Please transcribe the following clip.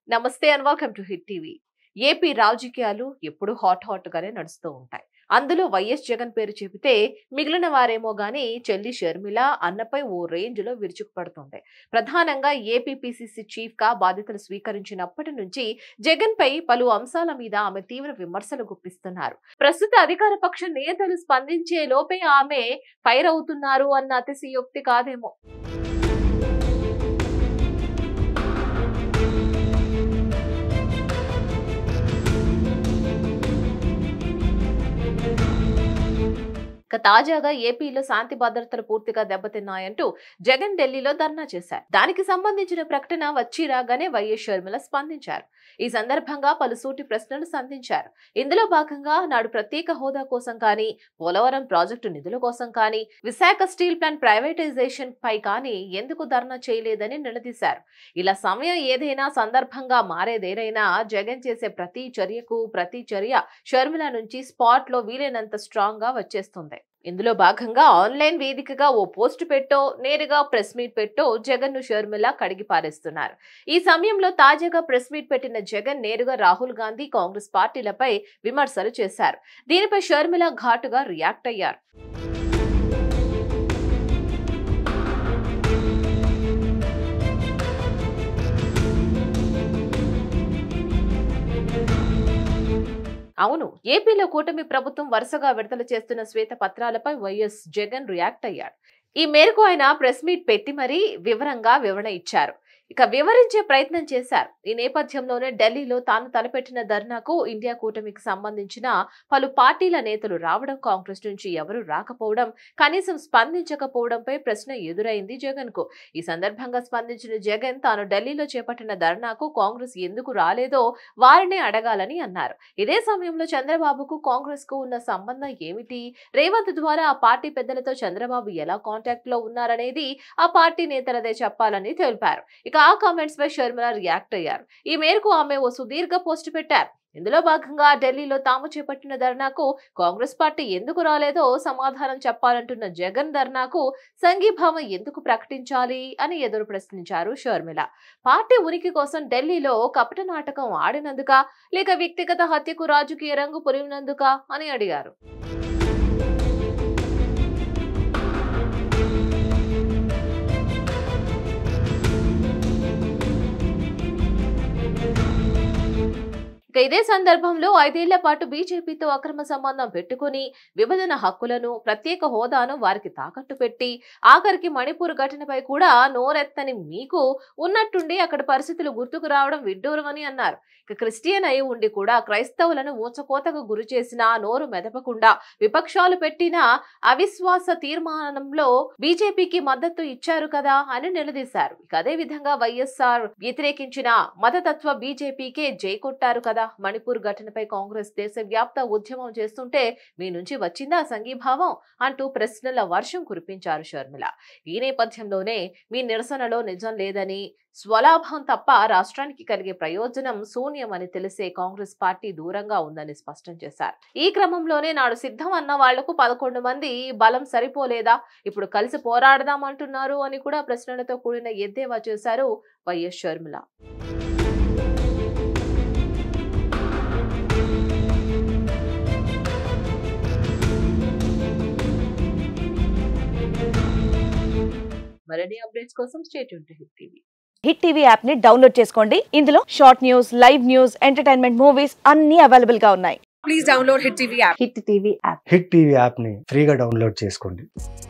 నమస్తే and welcome to Hit TV AP రాజకీయాలు ఎప్పుడు హాట్ హాట్ గానే నడుస్తూ ఉంటాయి అందులో వైఎస్ జగన్ పేరు చెబితే మిగిలిన వారేమో గాని చెల్లి షర్మిల అన్నపై ఓ రేంజ్ లో విరుచుకుపడుతుంది ప్రధానంగా ఏపీపీసీసీ చీఫ్ గా బాధ్యతలు స్వీకరించినప్పటి నుంచి జగన్ పై పలు అంశాల మీద ఆమె తీవ్ర విమర్శలు గుప్పిస్తున్నారు ప్రస్తుత అధికార పక్ష నేతలు స్పందించే లోపే ఆమె ఫైర్ అవుతున్నారు అన్న అతిశయోక్తి కాదేమో ఇక తాజాగా ఏపీలో శాంతి భద్రతలు పూర్తిగా దెబ్బతిన్నాయంటూ జగన్ ఢిల్లీలో ధర్నా చేశారు దానికి సంబంధించిన ప్రకటన వచ్చి రాగానే వైఎస్ షర్మిల స్పందించారు ఈ సందర్భంగా పలు సూటి ప్రశ్నలు సంధించారు ఇందులో భాగంగా నాడు ప్రత్యేక హోదా కోసం కానీ పోలవరం ప్రాజెక్టు నిధుల కోసం కానీ విశాఖ స్టీల్ ప్లాంట్ ప్రైవేటైజేషన్ పై కానీ ఎందుకు ధర్నా చేయలేదని నిలదీశారు ఇలా సమయం ఏదైనా సందర్భంగా మారేదేదైనా జగన్ చేసే ప్రతి చర్యకు ప్రతి చర్య షర్మిల నుంచి స్పాట్ లో వీలైనంత స్ట్రాంగ్ గా వచ్చేస్తుంది ఇందులో భాగంగా ఆన్లైన్ వేదికగా ఓ పోస్ట్ పెట్టో నేరుగా ప్రెస్ మీట్ పెట్టో జగన్ ను షర్మిల కడిగి పారేస్తున్నారు ఈ సమయంలో తాజాగా ప్రెస్ మీట్ పెట్టిన జగన్ నేరుగా రాహుల్ గాంధీ కాంగ్రెస్ పార్టీలపై విమర్శలు చేశారు దీనిపై షర్మిల ఘాటుగా రియాక్ట్ అయ్యారు అవును ఏపీలో కూటమి ప్రభుత్వం వరుసగా విడుదల చేస్తున్న శ్వేత పత్రాలపై వైఎస్ జగన్ రియాక్ట్ అయ్యాడు ఈ మేరకు ఆయన ప్రెస్ మీట్ పెట్టి మరీ వివరంగా వివరణ ఇచ్చారు ఇక వివరించే ప్రయత్నం చేశారు ఈ నేపథ్యంలోనే ఢిల్లీలో తాను తలపెట్టిన ధర్నాకు ఇండియా కూటమికి సంబంధించిన పలు పార్టీల నేతలు రావడం కాంగ్రెస్ నుంచి ఎవరు రాకపోవడం కనీసం స్పందించకపోవడంపై ప్రశ్న ఎదురైంది జగన్ కు ఈ సందర్భంగా స్పందించిన జగన్ తాను ఢిల్లీలో చేపట్టిన ధర్నాకు కాంగ్రెస్ ఎందుకు రాలేదో వారినే అడగాలని అన్నారు ఇదే సమయంలో చంద్రబాబుకు కాంగ్రెస్ కు ఉన్న సంబంధం ఏమిటి రేవంత్ ద్వారా ఆ పార్టీ పెద్దలతో చంద్రబాబు ఎలా కాంటాక్ట్ లో ఉన్నారనేది ఆ పార్టీ నేతలదే చెప్పాలని తెలిపారు ఇక ఆ కామెంట్స్ పై షర్మిల రియాక్ట్ అయ్యారు ఈ మేరకు ఆమె ఓ సుదీర్ఘ పోస్ట్ పెట్టారు ఇందులో భాగంగా ఢిల్లీలో తాము చేపట్టిన ధర్నాకు కాంగ్రెస్ పార్టీ ఎందుకు రాలేదో సమాధానం చెప్పాలంటున్న జగన్ ధర్నాకు సంఘీభావం ఎందుకు ప్రకటించాలి అని ఎదురు ప్రశ్నించారు షర్మిల పార్టీ ఉనికి కోసం ఢిల్లీలో కపట నాటకం ఆడినందుక లేక వ్యక్తిగత హత్యకు రాజకీయ రంగు పురినందుక అని అడిగారు ఇక ఇదే సందర్భంలో ఐదేళ్ల పాటు బీజేపీతో అక్రమ సంబంధం పెట్టుకుని విభజన హక్కులను ప్రత్యేక హోదాను వారికి తాకట్టు పెట్టి ఆఖరికి మణిపూర్ ఘటనపై కూడా నోరెత్తని మీకు ఉన్నట్టుండి అక్కడ పరిస్థితులు గుర్తుకు రావడం విడ్డూరమని అన్నారు ఇక క్రిస్టియన్ అయి ఉండి కూడా క్రైస్తవులను ఊచకోతకు గురి చేసిన నోరు మెదపకుండా విపక్షాలు పెట్టిన అవిశ్వాస తీర్మానంలో బీజేపీకి మద్దతు ఇచ్చారు కదా అని నిలదీశారు ఇక అదే విధంగా వైఎస్ఆర్ వ్యతిరేకించిన మతతత్వ బీజేపీకే జై కొట్టారు కదా మణిపూర్ ఘటనపై కాంగ్రెస్ దేశవ్యాప్త ఉద్యమం చేస్తుంటే మీ నుంచి వచ్చిందా సంఘీభావం అంటూ ప్రశ్నల వర్షం కురిపించారు షర్మిల ఈ నేపథ్యంలోనే మీ నిరసనలో నిజం లేదని స్వలాభం తప్ప రాష్ట్రానికి కలిగే ప్రయోజనం శూన్యమని తెలిసే కాంగ్రెస్ పార్టీ దూరంగా ఉందని స్పష్టం చేశారు ఈ క్రమంలోనే నాడు సిద్ధం అన్న వాళ్లకు పదకొండు మంది బలం సరిపోలేదా ఇప్పుడు కలిసి పోరాడదామంటున్నారు అని కూడా ప్రశ్నలతో కూడిన ఎద్దేవా చేశారు వైఎస్ షర్మిల మరిన్ని అప్డేట్స్ కోసం state to Hit TV Hit TV app ని డౌన్లోడ్ చేసుకోండి ఇందులో short news live news entertainment movies అన్ని అవైలబుల్ గా ఉన్నాయి please download Hit TV app. Hit TV app Hit TV యాప్ని ఫ్రీగా డౌన్లోడ్ చేసుకోండి